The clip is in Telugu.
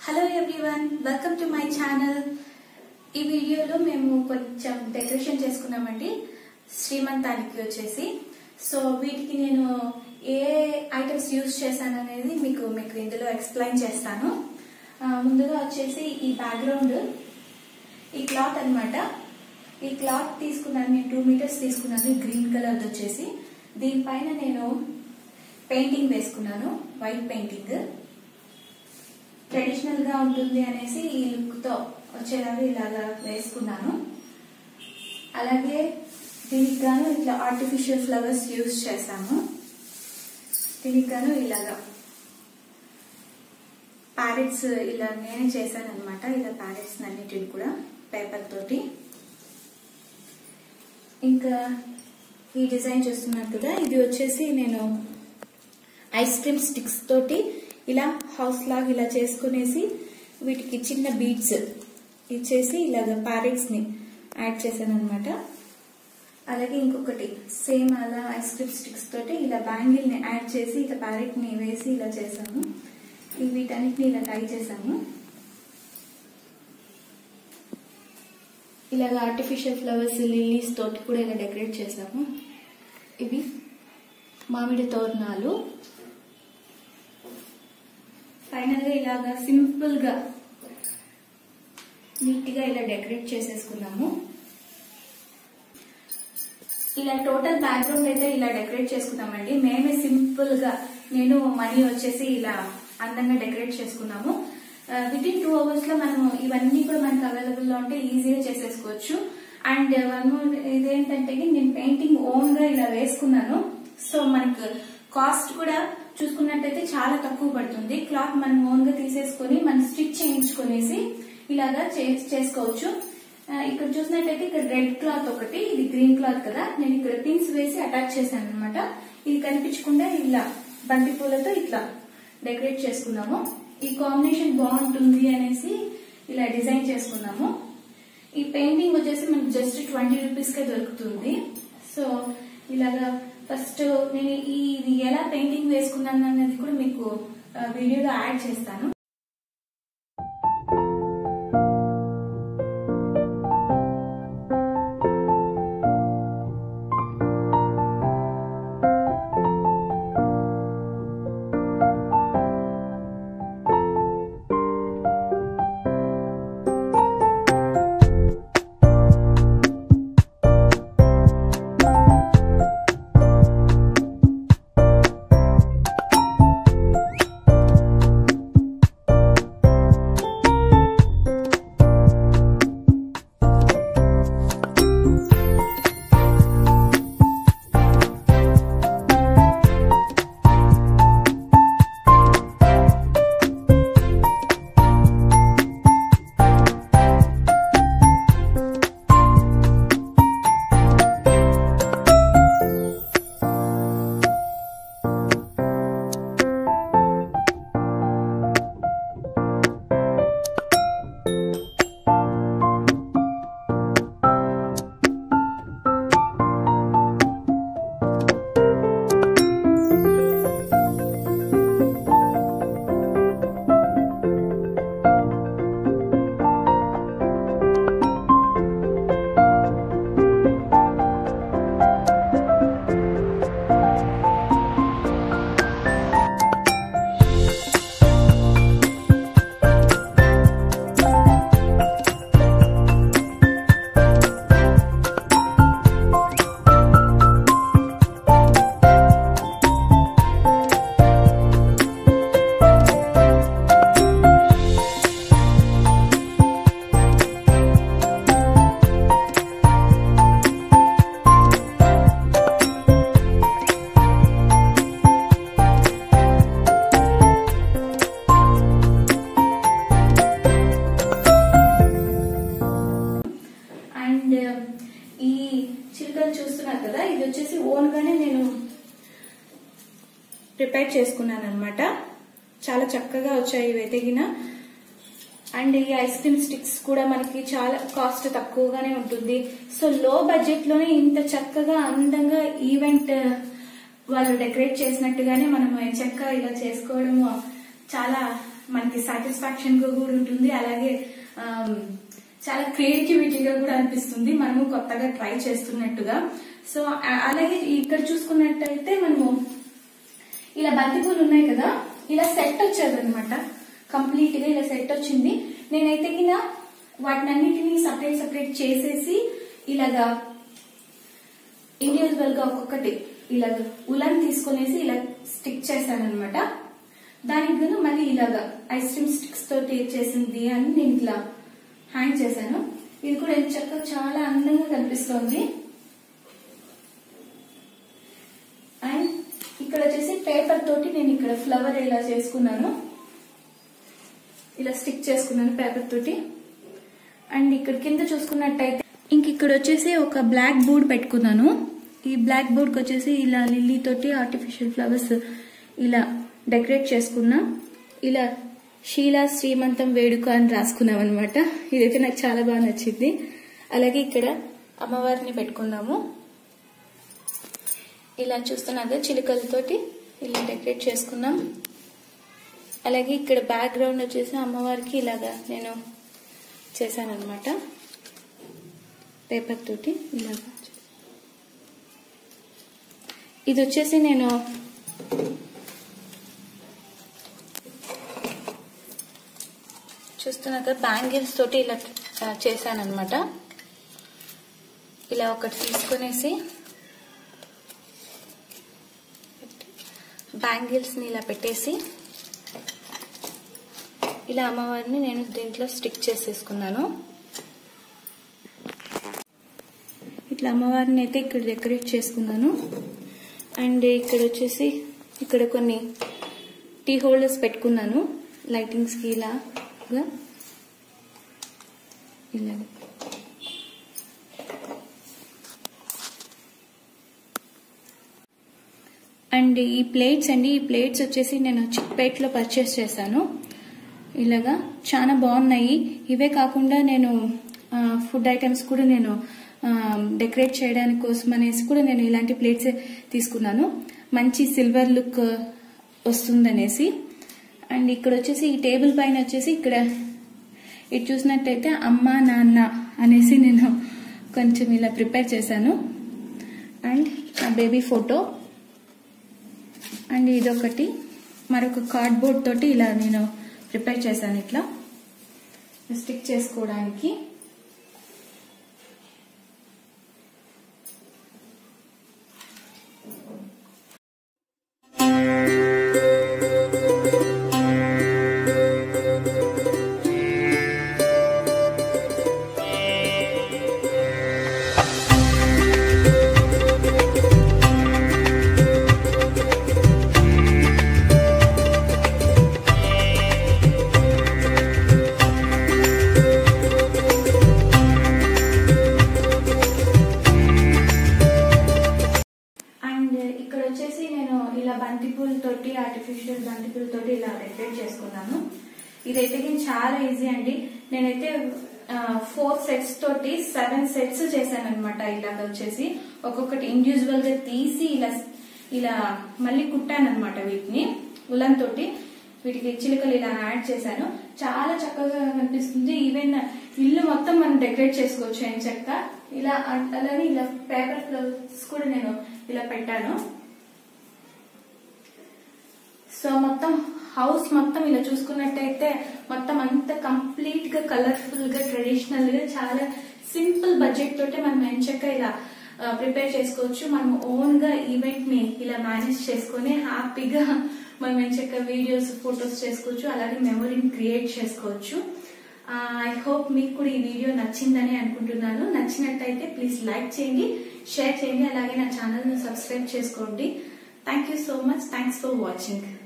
hello everyone welcome to my channel ఈ వీడియోలో మేము కొంచెం డెకరేషన్ చేసుకున్నామండి శ్రీమంతానికి వచ్చేసి సో వీటికి నేను ఏ ఐటమ్స్ యూజ్ చేశాను అనేది మీకు మీకు ఇందులో ఎక్స్ప్లెయిన్ చేస్తాను ఆ, ముందుగా వచ్చేసి ఈ బ్యాక్గ్రౌండ్ ఈ క్లాత్ అన్నమాట ఈ క్లాత్ తీసుకున్నాను నేను టూ మీటర్స్ తీసుకున్నాను గ్రీన్ కలర్ వచ్చేసి దీనిపైన నేను పెయింటింగ్ వేసుకున్నాను వైట్ పెయింటింగ్ ట్రెడిషనల్ గా ఉంటుంది అనేసి ఈ లుక్ తో వచ్చేలాగా ఇలాగా వేసుకున్నాను అలాగే దీనికి గాను ఇట్లా ఆర్టిఫిషియల్ ఫ్లవర్స్ యూజ్ చేశాము దీనికి గాను ఇలాగా ప్యారెట్స్ ఇలా నేనే చేశాను అనమాట ఇలా ప్యారెట్స్ అన్నిటిని కూడా పేపర్ తోటి ఇంకా ఈ డిజైన్ చూస్తున్నారు కదా ఇది వచ్చేసి నేను ఐస్ క్రీమ్ స్టిక్స్ తోటి ఇలా హౌస్ లాగా ఇలా చేసుకునేసి వీటికి చిన్న బీడ్స్ ఇచ్చేసి ఇలాగ ప్యారెట్స్ ని యాడ్ చేశాను అనమాట అలాగే ఇంకొకటి సేమ్ అలా ఐస్ క్రీమ్ స్టిక్స్ తోటి ఇలా బ్యాంగిల్ ని యాడ్ చేసి ఇలా ప్యారెట్ ని వేసి ఇలా చేశాను ఈ వీటన్నిటిని ఇలా టై చేశాను ఇలాగ ఆర్టిఫిషియల్ ఫ్లవర్స్ లిల్లీస్ తోటి కూడా ఇలా డెకరేట్ చేశాము ఇవి మామిడి తోరణాలు ఫైనల్ గా ఇలాగా సింపుల్ గా నీట్ గా ఇలా డెకరేట్ చేసేసుకున్నాము ఇలా టోటల్ బ్యాక్గ్రౌండ్ అయితే ఇలా డెకరేట్ చేసుకున్నామండి మేమే సింపుల్ గా నేను మనీ వచ్చేసి ఇలా అందంగా డెకరేట్ చేసుకున్నాము విత్ ఇన్ టూ అవర్స్ లో మనం ఇవన్నీ కూడా మనకు అవైలబుల్ లో ఉంటే ఈజీగా చేసేసుకోవచ్చు అండ్ వన్ మోర్ ఇదేంటంటే నేను పెయింటింగ్ ఓన్ గా ఇలా వేసుకున్నాను సో మనకు కాస్ట్ కూడా చూసుకున్నట్టయితే చాలా తక్కువ పడుతుంది క్లాత్ మనం ఓన్ గా తీసేసుకొని మనం స్టిచ్ చేయించుకునేసి ఇలాగా చే- చేసుకోవచ్చు ఆ, ఇక్కడ చూసినట్టయితే ఇక్కడ రెడ్ క్లాత్ ఒకటి ఇది గ్రీన్ క్లాత్ కదా నేను ఇక్కడ పిన్స్ వేసి అటాచ్ చేశాను అనమాట ఇది కనిపించకుండా ఇలా బంతి పూలతో ఇట్లా డెకరేట్ చేసుకున్నాము ఈ కాంబినేషన్ బాగుంటుంది అనేసి ఇలా డిజైన్ చేసుకున్నాము ఈ పెయింటింగ్ వచ్చేసి మనకు జస్ట్ ట్వంటీ రూపీస్ కే దొరుకుతుంది సో ఇలాగా ఫస్ట్ నేను ఈ ఇది ఎలా పెయింటింగ్ వేసుకున్నాను అనేది కూడా మీకు ఆ, వీడియోలో యాడ్ చేస్తాను అండ్ ఈ చిలుకలు చూస్తున్నారు కదా ఇది వచ్చేసి ఓన్ గానే నేను ప్రిపేర్ చేసుకున్నాను అనమాట చాలా చక్కగా వచ్చాయి ఇవి ఎదిగిన అండ్ ఈ ఐస్ క్రీమ్ స్టిక్స్ కూడా మనకి చాలా కాస్ట్ తక్కువగానే ఉంటుంది సో లో బడ్జెట్ లోనే ఇంత చక్కగా అందంగా ఈవెంట్ వాళ్ళు డెకరేట్ చేసినట్టుగానే మనం చక్కగా ఇలా చేసుకోవడము చాలా మనకి సాటిస్ఫాక్షన్ గా కూడా ఉంటుంది అలాగే ఆమ్, చాలా క్రియేటివిటీగా కూడా అనిపిస్తుంది మనము కొత్తగా ట్రై చేస్తున్నట్టుగా సో ఆ- అలాగే ఇక్కడ చూసుకున్నట్టయితే మనము ఇలా బంతిపూలు ఉన్నాయి కదా ఇలా సెట్ వచ్చేది అనమాట కంప్లీట్ గా ఇలా సెట్ వచ్చింది నేనైతే కింద వాటిని అన్నిటినీ సపరేట్ సపరేట్ చేసేసి ఇలాగా ఇండివిజువల్ గా ఒక్కొక్కటి ఇలా ఉలన్ తీసుకునేసి ఇలా స్టిక్ చేశాను అనమాట దానికి గాను మళ్ళీ ఇలాగా ఐస్ క్రీమ్ స్టిక్స్ తోటి చేసింది అని నేను ఇట్లా హ్యాంగ్ చేశాను ఇది కూడా ఎంత చక్కగా చాలా అందంగా కనిపిస్తోంది అండ్ ఇక్కడ వచ్చేసి పేపర్ తోటి నేను ఇక్కడ ఫ్లవర్ ఇలా చేసుకున్నాను ఇలా స్టిక్ చేసుకున్నాను పేపర్ తోటి అండ్ ఇక్కడ కింద చూసుకున్నట్టయితే ఇంక ఇక్కడ వచ్చేసి ఒక బ్లాక్ బోర్డ్ పెట్టుకున్నాను ఈ బ్లాక్ బోర్డ్ వచ్చేసి ఇలా లిల్లీ తోటి ఆర్టిఫిషియల్ ఫ్లవర్స్ ఇలా డెకరేట్ చేసుకున్నా ఇలా షీలా శ్రీమంతం వేడుక అని రాసుకున్నాం అనమాట ఇదైతే నాకు చాలా బాగా నచ్చింది అలాగే ఇక్కడ అమ్మవారిని పెట్టుకున్నాము ఇలా చూస్తున్నారు చిలుకలతోటి ఇలా డెకరేట్ చేసుకున్నాం అలాగే ఇక్కడ బ్యాక్గ్రౌండ్ వచ్చేసి అమ్మవారికి ఇలాగా నేను చేశాను అనమాట పేపర్ తోటి ఇలాగా ఇది వచ్చేసి నేను చూస్తున్నాక బ్యాంగిల్స్ తోటి ఇలా చేశాను అనమాట ఇలా ఒకటి తీసుకునేసి బ్యాంగిల్స్ ని ఇలా పెట్టేసి ఇలా అమ్మవారిని నేను దీంట్లో స్టిక్ చేసేసుకున్నాను ఇట్లా అమ్మవారిని అయితే ఇక్కడ డెకరేట్ చేసుకున్నాను అండ్ ఇక్కడ వచ్చేసి ఇక్కడ కొన్ని టీ హోల్డర్స్ పెట్టుకున్నాను లైటింగ్స్కి ఇలాగా ఇలా అండ్ ఈ ప్లేట్స్ అండి ఈ ప్లేట్స్ వచ్చేసి నేను చిక్పేట్లో పర్చేస్ చేశాను ఇలాగా చాలా బాగున్నాయి ఇవే కాకుండా నేను ఫుడ్ ఐటమ్స్ కూడా నేను డెకరేట్ చేయడానికి కోసం అనేసి కూడా నేను ఇలాంటి ప్లేట్స్ తీసుకున్నాను మంచి సిల్వర్ లుక్ వస్తుందనేసి అండ్ ఇక్కడ వచ్చేసి ఈ టేబుల్ పైన వచ్చేసి ఇక్కడ ఇది చూసినట్టయితే అమ్మ నాన్న అనేసి నేను కొంచెం ఇలా ప్రిపేర్ చేశాను అండ్ నా బేబీ ఫోటో అండ్ ఇదొకటి మరొక కార్డ్బోర్డ్ తోటి ఇలా నేను ప్రిపేర్ చేశాను ఇట్లా స్టిక్ చేసుకోవడానికి అండ్ ఇక్కడ వచ్చేసి నేను ఇలా బంతిపూల తోటి ఆర్టిఫిషియల్ బంతిపూల తోటి ఇలా డెకరేట్ చేసుకున్నాను ఇదైతే నేను చాలా ఈజీ అండి నేనైతే ఫోర్ సెట్స్ తోటి సెవెన్ సెట్స్ చేశాను అనమాట ఇలాగ వచ్చేసి ఒక్కొక్కటి ఇండివిజువల్ గా తీసి ఇలా ఇలా మళ్ళీ కుట్టాను అనమాట వీటిని ఉలన్ తోటి వీటికి చిలుకలు ఇలా యాడ్ చేశాను చాలా చక్కగా కనిపిస్తుంది ఈవెన్ ఇల్లు మొత్తం మనం డెకరేట్ చేసుకోవచ్చు ఏం చెక్క ఇలా అ- అలానే ఇలా పేపర్ ఫ్లవర్స్ కూడా నేను ఇలా పెట్టాను సో మొత్తం హౌస్ మొత్తం ఇలా చూసుకున్నట్టయితే మొత్తం అంత కంప్లీట్ గా కలర్ఫుల్ గా ట్రెడిషనల్ గా చాలా సింపుల్ బడ్జెట్ తోటే మనం ఎంచక్క ఇలా ప్రిపేర్ చేసుకోవచ్చు మనం ఓన్ గా ఈవెంట్ ని ఇలా మేనేజ్ చేసుకొని హ్యాపీగా మనం ఎంచక్క వీడియోస్ ఫొటోస్ చేసుకోవచ్చు అలాగే మెమొరీని క్రియేట్ చేసుకోవచ్చు ఐ హోప్ మీకు కూడా ఈ వీడియో నచ్చిందని అనుకుంటున్నాను నచ్చినట్టయితే ప్లీజ్ లైక్ చేయండి షేర్ చేయండి అలాగే నా ఛానల్ ను సబ్స్క్రైబ్ చేసుకోండి thank you so much thanks for watching